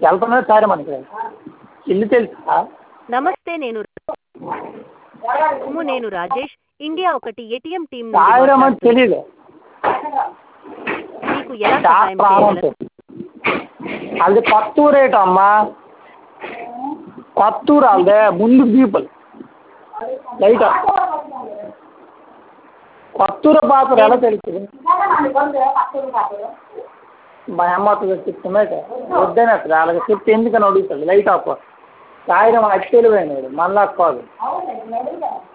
వెళ్తున్నది sir మనకి ఇల్లు తెలుసా నమస్తే నేను ము నేను రాజేష్ ఇండియా ఒకటి ఏటీఎం టీం నుండి సాయిరామ్ అని మాట్లాడుతున్నాను. తెలీదు మీకు ఎలా సహాయం డాక్టర్ చేయగలను ఆమంత్ అది కొత్తూరు ఏటో అమ్మా కొత్తూరు వాళ్ళదే ముందు పీపుల్ లైట్ కొత్తూరు పాత్ర ఎలా తెలుసు మా అమ్మ చెప్తున్నట్టు వద్దనట్టు అలాగే చెప్తే ఎందుకని అడుగుతాడు లైట్ ఆఫ్ సాయిరామ్ అట్టి వెళ్ళిపోయినాడు మళ్ళా కాదు